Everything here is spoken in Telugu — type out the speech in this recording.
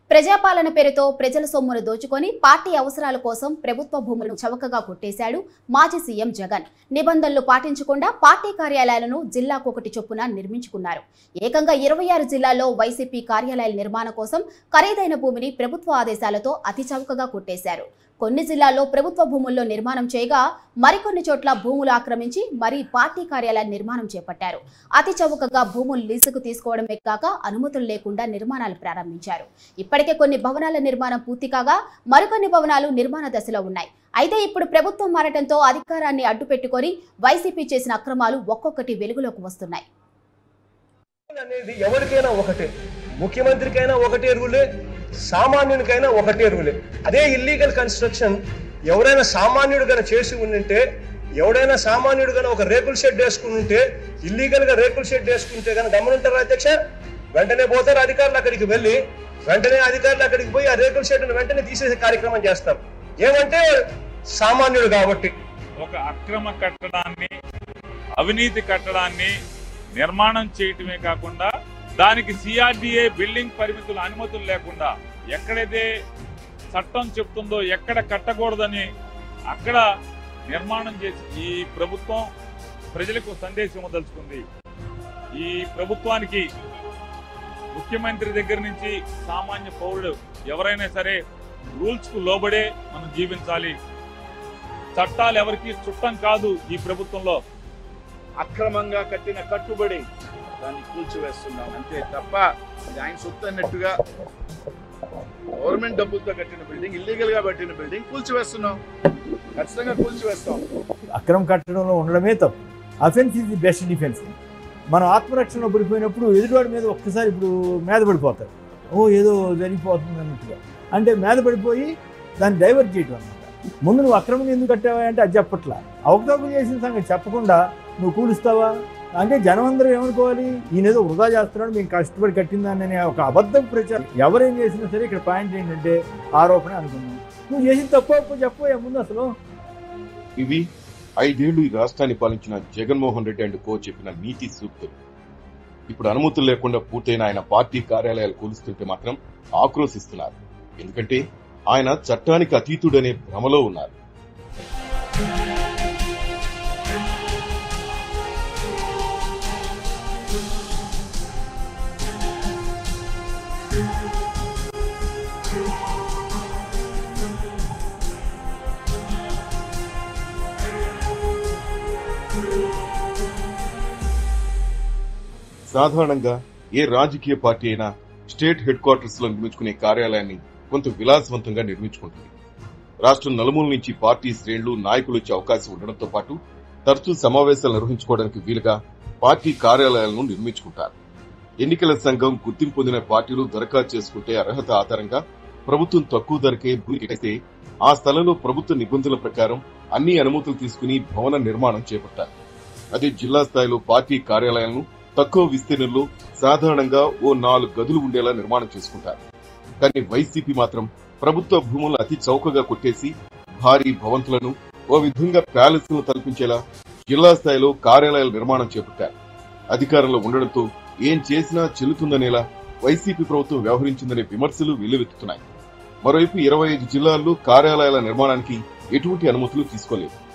ప్రజాపాలన పేరుతో ప్రజల సొమ్మును దోచుకొని పార్టీ అవసరాల కోసం ప్రభుత్వ భూములను చవకగా కొట్టేశాడు మాజీ సీఎం జగన్ నిబంధనలు పాటించకుండా పార్టీ కార్యాలయాలను జిల్లాకొకటి చొప్పున నిర్మించుకున్నారు ఏకంగా ఇరవై ఆరు జిల్లాల్లో వైసీపీ కార్యాలయాల నిర్మాణం కోసం ఖరీదైన భూమిని ప్రభుత్వ ఆదేశాలతో అతి చౌకగా కొట్టేశారు కొన్ని జిల్లాల్లో ప్రభుత్వ భూముల్లో నిర్మాణం చేయగా మరికొన్ని చోట్ల భూములు ఆక్రమించి మరీ పార్టీ కార్యాలయాల నిర్మాణం చేపట్టారు అతి చౌకగా భూములు లీజుకు తీసుకోవడమే కాక అనుమతులు లేకుండా నిర్మాణాలు ప్రారంభించారు ఇప్పటికే కొన్ని భవనాల నిర్మాణం పూర్తి కాగా మరికొన్ని భవనాలు నిర్మాణ దశలో ఉన్నాయి అయితే ఇప్పుడు ప్రభుత్వం మారటంతో అధికారాన్ని అడ్డుపెట్టుకొని వైసీపీ చేసిన అక్రమాలు ఒక్కొక్కటి వెలుగులోకి వస్తున్నాయి అనేది ఎవరికైనా ఒకటే ముఖ్యమంత్రికైనా ఒకటే రూలే సామాన్యునికైనా ఒకటే రూలే అదే ఇల్లీగల్ కన్స్ట్రక్షన్ ఎవరైనా సామాన్యుడు గన చేసి ఉండింటే ఎవడైనా సామాన్యుడు గన ఒక రేకుల షెడ్ వేసుకుని ఉంటే ఇల్లీగల్ గా రేకుల షెడ్ వేసుకుంటే గన గమనింటారు అధ్యక్ష వెంటనే పోతారు అధికారులు అక్కడికి వెళ్ళి వెంటనే అధికారులు అక్కడికి పోయి ఆ రేకుల షెడ్ను వెంటనే తీసేసే కార్యక్రమం చేస్తారు ఏమంటే సామాన్యుడు కాబట్టి ఒక అక్రమ కట్టడాన్ని అవినీతి కట్టడాన్ని నిర్మాణం చేయటమే కాకుండా దానికి సిఆర్డిఏ బిల్డింగ్ పరిమితులు అనుమతులు లేకుండా ఎక్కడైతే చట్టం చెప్తుందో ఎక్కడ కట్టకూడదని అక్కడ నిర్మాణం చేసి ఈ ప్రభుత్వం ప్రజలకు సందేశం ఇవ్వదలుచుకుంది ఈ ప్రభుత్వానికి ముఖ్యమంత్రి దగ్గర నుంచి సామాన్య పౌరుడు ఎవరైనా సరే రూల్స్ కు లోబడే మనం జీవించాలి చట్టాలు ఎవరికి చుట్టం కాదు ఈ ప్రభుత్వంలో అక్రమంగా కట్టిన కట్టుబడి దాన్ని కూల్చివేస్తున్నాం అంతే తప్ప ఇది ఆయన సొత్తు అన్నట్టుగా గవర్నమెంట్ డబ్బులతో కట్టిన బిల్డింగ్ ఇల్లీగల్ గా కట్టిన బిల్డింగ్ కూల్చివేస్తున్నాం ఖచ్చితంగా కూల్చివేస్తాం అక్రమం కట్టడంలో ఉండడమే తప్పు offence is the best defence మనం ఆత్మరక్షణలో పడిపోయినప్పుడు ఎదుటివాడి మీద ఒక్కసారి ఇప్పుడు మీద పడిపోతారు ఓ ఏదో జరిగిపోతుంది అన్నట్టుగా అంటే మీద పడిపోయి దాన్ని డైవర్ట్ చేయటం అనమాట ముందు నువ్వు అక్రమంగా ఎందుకు కట్టావా అంటే అది చెప్పట్లా అవకతవకలు చేసిన సంగతి చెప్పకుండా నువ్వు కూలుస్తావా అంటే జనం అందరూ ఏమనుకోవాలి ఈయన ఏదో వృధా చేస్తున్నాడు మేము కష్టపడి కట్టిందాన్ని అనే ఒక అబద్ధం ప్రచారం ఎవరేం చేసినా సరే ఇక్కడ పాయింట్ ఏంటంటే ఆరోపణ అనుకున్నాం నువ్వు చేసిన తప్పు ఒప్పు చెప్పు ముందు అసలు ఇవి ఐదేళ్లు ఈ రాష్ట్రాన్ని పాలించిన జగన్మోహన్ రెడ్డి అండ్ కో చెప్పిన నీతి సూక్తులు ఇప్పుడు అనుమతులు లేకుండా పూర్తయిన ఆయన పార్టీ కార్యాలయాలు కూలుస్తుంటే మాత్రం ఆక్రోశిస్తున్నారు ఎందుకంటే ఆయన చట్టానికి అతీతుడనే భ్రమలో ఉన్నారు సాధారణంగా ఏ రాజకీయ పార్టీ అయినా స్టేట్ హెడ్ క్వార్టర్స్ లో నిర్మించుకునే కార్యాలయాన్ని కొంత విలాసవంతంగా నిర్మించుకుంటుంది రాష్ట్రం నలుమూల నుంచి పార్టీ శ్రేణులు నాయకులు వచ్చే అవకాశం ఉండడంతో పాటు తరచూ సమావేశాలు నిర్వహించుకోవడానికి వీలుగా పార్టీ కార్యాలయాలను నిర్మించుకుంటారు ఎన్నికల సంఘం గుర్తింపు పొందిన పార్టీలు దరఖాస్తు చేసుకుంటే అర్హత ఆధారంగా ప్రభుత్వం తక్కువ ధరకే భూమి కేటాయిస్తే ఆ స్థలంలో ప్రభుత్వ నిబంధనల ప్రకారం అన్ని అనుమతులు తీసుకుని భవన నిర్మాణం చేపట్టారు అదే జిల్లా స్థాయిలో పార్టీ కార్యాలయాలను తక్కువ విస్తీర్ణంలో సాధారణంగా ఓ నాలుగు గదులు ఉండేలా నిర్మాణం చేసుకుంటారు కానీ వైసీపీ మాత్రం ప్రభుత్వ భూములను అతి చౌకగా కొట్టేసి భారీ భవంతులను ఓ విధంగా ప్యాలెస్లను తలపించేలా జిల్లా స్థాయిలో కార్యాలయాల నిర్మాణం చేపట్టారు అధికారంలో ఉండడంతో ఏం చేసినా చెల్లుతుందనేలా వైసీపీ ప్రభుత్వం వ్యవహరించిందనే విమర్శలు వెల్లువెత్తుతున్నాయి మరోవైపు ఇరవై ఐదు జిల్లాల్లో కార్యాలయాల నిర్మాణానికి ఎటువంటి అనుమతులు తీసుకోలేదు